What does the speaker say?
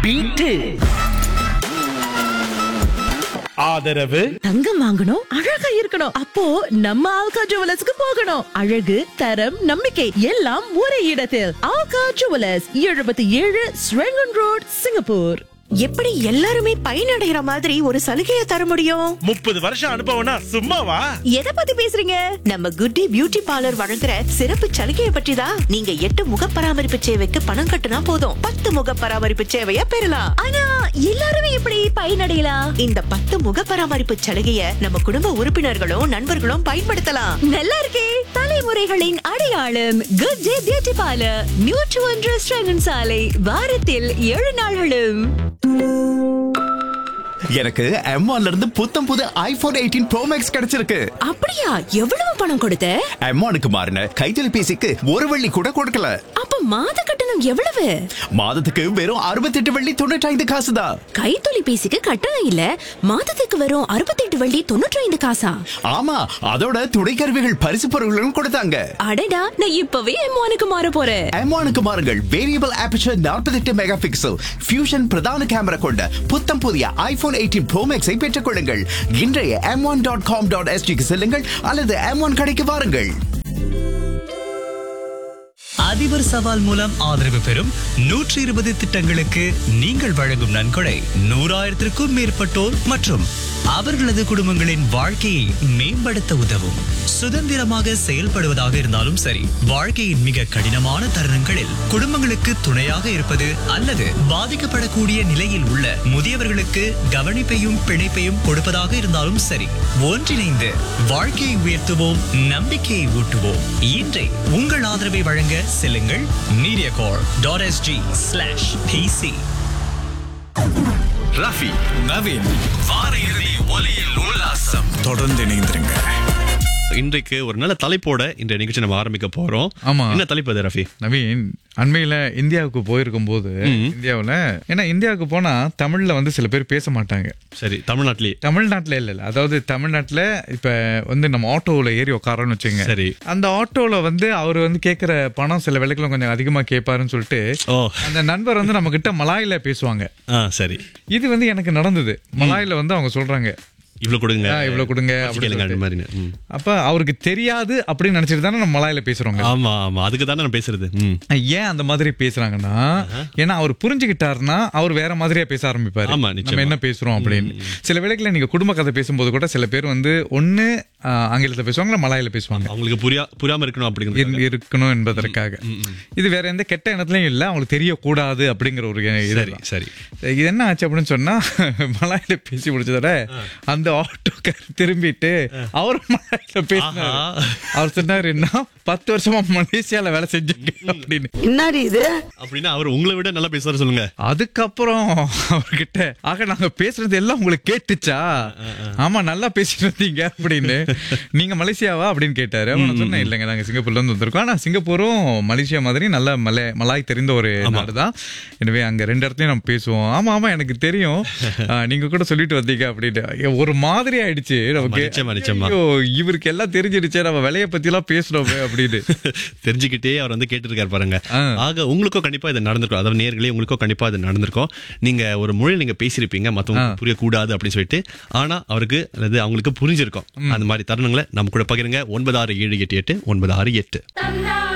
Beat ஆதரவு தங்கம் வாங்கணும் அழகா இருக்கணும் அப்போ நம்ம ஆல்கா ஜுவலர்ஸ்க்கு போகணும் அழகு தரம் நம்பிக்கை எல்லாம் ஒரே இடத்தில் ஆல்கா ஜுவலர்ஸ் எழுபத்தி ஏழு ஸ்ரெங்கன் ரோட் சிங்கப்பூர் எப்படி எல்லாருமே பயனடைகிற மாதிரி ஒரு சலுகையை தர முடியும் முப்பது வருஷம் அனுபவம்னா சும்மாவா எதை பத்தி பேசுறீங்க நம்ம குட்டி பியூட்டி பார்லர் வழங்குற சிறப்பு சலுகையை பற்றி தான் நீங்க எட்டு முக பராமரிப்பு சேவைக்கு பணம் கட்டுனா போதும் பத்து முக பராமரிப்பு சேவைய பெறலாம் ஆனா எல்லாருமே எப்படி பயனடையலாம் இந்த பத்து முக பராமரிப்பு சலுகைய நம்ம குடும்ப உறுப்பினர்களும் நண்பர்களும் பயன்படுத்தலாம் நல்லா இருக்கே தலைமுறைகளின் அடையாளம் குட் டே பியூட்டி பார்லர் நியூட்ரு ஒன்று ஸ்ரங்கன் சாலை வாரத்தில் ஏழு நாள்களும் எனக்கு M1 இருந்து புத்தம் புது ஐபோன் எயிட்டீன் ப்ரோ மேக்ஸ் கிடைச்சிருக்கு அப்படியா எவ்வளவு பணம் கொடுத்த M1க்கு மாறின கைத்தொலைபேசிக்கு ஒரு வெள்ளி கூட கொடுக்கல அப்ப மாத கட்டணம் எவ்வளவு மாதத்துக்கு வெறும் அறுபத்தெட்டு வெள்ளி தொண்ணூற்றி ஐந்து காசு தான் கைத்தொலைபேசிக்கு கட்டணம் இல்ல மாதத்துக்கு வரும் அறுபத்தெட்டு வள்ளி தொண்ணூற்றி ஐந்து காசா ஆமா அதோட துணைக்கருவிகள் பரிசு பொருட்களும் கொடுத்தாங்க அடடா நான் இப்பவே எம்மானுக்கு மாற போறேன் M1க்கு மாறுங்கள் variable aperture 48 megapixel fusion பிரதான கேமரா கொண்ட புத்தம் புதிய ஐபோன் எயிட்டீன் ப்ரோ மேக்ஸை பெற்றுக் கொள்ளுங்கள் இன்றைய M one dot com dot எஸ்டிக்கு செல்லுங்கள் அல்லது எம் ஒன் கடைக்கு வாருங்கள் அதிபர் சவால் மூலம் ஆதரவு பெறும் நூற்றி இருபது திட்டங்களுக்கு நீங்கள் வழங்கும் நன்கொடை நூறாயிரத்திற்கும் மேற்பட்டோர் மற்றும் அவர்களது குடும்பங்களின் வாழ்க்கையை மேம்படுத்த உதவும் சுதந்திரமாக செயல்படுவதாக இருந்தாலும் சரி வாழ்க்கையின் மிக கடினமான தருணங்களில் குடும்பங்களுக்கு துணையாக இருப்பது அல்லது பாதிக்கப்படக்கூடிய நிலையில் உள்ள முதியவர்களுக்கு கவனிப்பையும் பிணைப்பையும் கொடுப்பதாக இருந்தாலும் சரி ஒன்றிணைந்து வாழ்க்கையை உயர்த்துவோம் நம்பிக்கையை ஊட்டுவோம் இன்றை உங்கள் ஆதரவை வழங்க செல்லுங்கள் Mediacorp dot SG slash PC Rafi Naveen வார இறுதி ஒலியில் உல்லாசம் தொடர்ந்து இணைந்திருங்க இன்றைக்கு ஒரு நல்ல தலைப்போட இந்த நிகழ்ச்சி நம்ம ஆரம்பிக்க போறோம் ஆமா. என்ன தலைப்பு அது ரஃபி நவீன் அண்மையில இந்தியாவுக்கு போயிருக்கும் போது இந்தியாவுல ஏன்னா இந்தியாவுக்கு போனா தமிழ்ல வந்து சில பேர் பேச மாட்டாங்க சரி தமிழ்நாட்டிலேயே தமிழ்நாட்டுல இல்ல இல்ல அதாவது தமிழ்நாட்டுல இப்ப வந்து நம்ம ஆட்டோவுல ஏறி உட்காரோன்னு வச்சுங்க சரி. அந்த ஆட்டோல வந்து அவர் வந்து கேக்குற பணம் சில வேலைகளும் கொஞ்சம் அதிகமா கேட்பாருன்னு சொல்லிட்டு ஓ அந்த நண்பர் வந்து நம்ம கிட்ட மலாயில பேசுவாங்க ஆ சரி இது வந்து எனக்கு நடந்தது மலாயில வந்து அவங்க சொல்றாங்க இவ்வளவு கொடுங்க ஆ, இவ்வளவு கொடுங்க வச்சு அப்படின்னு கேளுங்க, அந்த சொல்லிட்டு. மாதிரி ம். அப்ப அவருக்கு தெரியாது அப்படின்னு நினைச்சிட்டு தானே நம்ம மலாயில பேசுறோங்க ஆமா ஆமா அதுக்கு தானே நான் பேசுறது ம். ஏன் அந்த மாதிரி பேசுறாங்கன்னா ஏன்னா அவர் புரிஞ்சுக்கிட்டாருன்னா அவர் வேற மாதிரியா பேச ஆரம்பிப்பாரு ஆமா, நம்ம நிச்சயமா. என்ன பேசுறோம் அப்படின்னு சில வேளைகளில் நீங்க குடும்ப கதை பேசும்போது கூட சில பேர் வந்து ஒண்ணு ஆ, ஆங்கிலத்துல பேசுவாங்க இல்ல மலாயில பேசுவாங்க அவங்களுக்கு புரியா புரியாம இருக்கணும் அப்படிங்கிறது இரு- இருக்கணும் என்பதற்காக இது வேற எந்த கெட்ட எண்ணத்துலயும் இல்ல அவங்களுக்கு தெரியக்கூடாது அப்படிங்கிற ஒரு சரி இதுதான். சரி இது என்ன ஆச்சு அப்படின்னு சொன்னா மலாயில பேசி முடிச்சதோட அந்த ஆட்டோக்கார் திரும்பிட்டு அவர் மலாயில பேசினாரு ஆஹா. அவர் சொன்னாரு என்ன பத்து வருஷமா மலேசியால வேலை செஞ்சீங்க அப்படின்னு என்னடி இது அப்படின்னா அவர் உங்களை விட நல்லா பேசுறாரு சொல்லுங்க அதுக்கப்புறம் அவர்கிட்ட ஆக நாங்க பேசுறது எல்லாம் உங்களுக்கு கேட்டுச்சா ஆமா நல்லா பேசிட்டு இருந்தீங்க அப்படின்னு நீங்க மலேசியாவா அப்படின்னு கேட்டாரு அவன் நான் சொன்னேன் இல்லைங்க நாங்க சிங்கப்பூர்ல இருந்து வந்திருக்கோம் ஆனா சிங்கப்பூரும் மலேசியா மாதிரி நல்ல மலை மலாய் தெரிந்த ஒரு நாடுதான் எனவே அங்க ரெண்டு இடத்துலயும் நம்ம பேசுவோம் ஆமா ஆமா எனக்கு தெரியும் ஆ, நீங்க கூட சொல்லிட்டு வந்தீங்க அப்படின்னு ஐயோ, ஒரு மாதிரி ஆயிடுச்சு நமக்கு நிச்சயமா, நிச்சயமா. ஐயோ, இவருக்கு எல்லாம் தெரிஞ்சிடுச்சே நம்ம விலைய பத்தி எல்லாம் பேசுறோமே அப்படின்னு தெரிஞ்சுக்கிட்டே அவர் வந்து கேட்டிருக்காரு பாருங்க ஆ. ஆக உங்களுக்கும் கண்டிப்பா இது நடந்திருக்கும் அதாவது நேர்களே உங்களுக்கும் கண்டிப்பா இது நடந்திருக்கும் நீங்க ஒரு மொழி நீங்க பேசியிருப்பீங்க மத்தவங்க புரியக்கூடாது அப்படின்னு சொல்லிட்டு ஆனா அவருக்கு அல்லது அவங்களுக்கு புரிஞ்சிருக்கும் அந்த மாதிரி தருணங்களை நம்ம கூட பகிருங்க ஒன்பது ஆறு ஏழு எட்டு எட்டு ஒன்பது ஆறு எட்டு